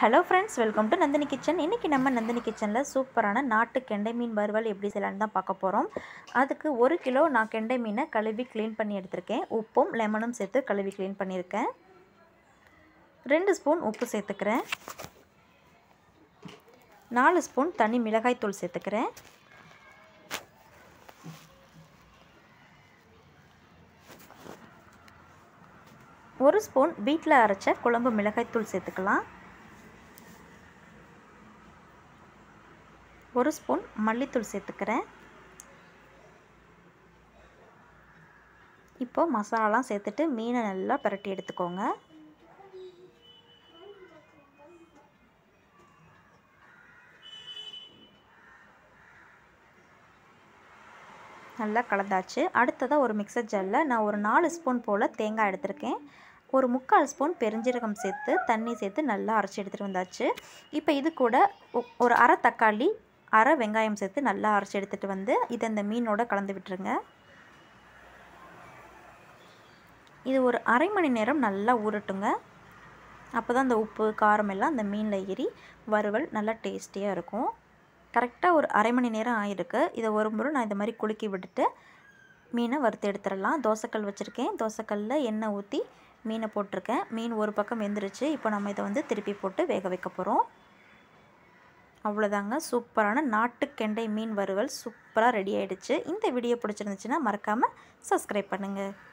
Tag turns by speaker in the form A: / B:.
A: hello friends welcome to Nandini kitchen இன்றைக்கி நம்ம நந்தினி கிச்சனில் சூப்பரான நாட்டு கெண்டை மீன் வறுவல் எப்படி செய்யலான்னு தான் பார்க்க போகிறோம் அதுக்கு ஒரு கிலோ நான் கெண்டை மீனை கழுவி க்ளீன் பண்ணி எடுத்திருக்கேன் உப்பும் லெமனும் சேர்த்து கழுவி க்ளீன் பண்ணியிருக்கேன் ரெண்டு ஸ்பூன் உப்பு சேர்த்துக்கிறேன் நாலு ஸ்பூன் தனி மிளகாய் தூள் சேர்த்துக்கிறேன் ஒரு ஸ்பூன் வீட்டில் அரைச்ச குழம்பு மிளகாய்த்தூள் சேர்த்துக்கலாம் ஒரு ஸ்பூன் மல்லித்தூள் சேர்த்துக்கிறேன் இப்போ மசாலாலாம் சேர்த்துட்டு மீனை நல்லா பரட்டி எடுத்துக்கோங்க நல்லா கலந்தாச்சு அடுத்ததாக ஒரு மிக்சர் ஜாரில் நான் ஒரு நாலு ஸ்பூன் போல் தேங்காய் எடுத்திருக்கேன் ஒரு முக்கால் ஸ்பூன் பெருஞ்சீரகம் சேர்த்து தண்ணி சேர்த்து நல்லா அரைச்சி எடுத்துகிட்டு வந்தாச்சு இப்போ இது கூட ஒரு அரை தக்காளி அரை வெங்காயம் சேர்த்து நல்லா அரைச்சி எடுத்துகிட்டு வந்து இதை இந்த மீனோட கலந்து விட்டுருங்க இது ஒரு அரை மணி நேரம் நல்லா ஊறட்டுங்க அப்போ தான் அந்த உப்பு காரம் எல்லாம் அந்த மீனில் ஏறி வறுவல் நல்லா டேஸ்டியாக இருக்கும் கரெக்டாக ஒரு அரை மணி நேரம் ஆகிருக்கு இதை ஒரு முறை நான் இந்த மாதிரி குலுக்கி விட்டுட்டு மீனை வறுத்து எடுத்துடலாம் தோசைக்கல் வச்சுருக்கேன் தோசைக்கல்லில் எண்ணெய் ஊற்றி மீனை போட்டிருக்கேன் மீன் ஒரு பக்கம் வெந்துருச்சு இப்போ நம்ம இதை வந்து திருப்பி போட்டு வேக வைக்க போகிறோம் அவ்வளோதாங்க சூப்பரான நாட்டு கெண்டை மீன் வறுவல் சூப்பராக ரெடி ஆகிடுச்சு இந்த வீடியோ பிடிச்சிருந்துச்சுன்னா மறக்காமல் சப்ஸ்கிரைப் பண்ணுங்கள்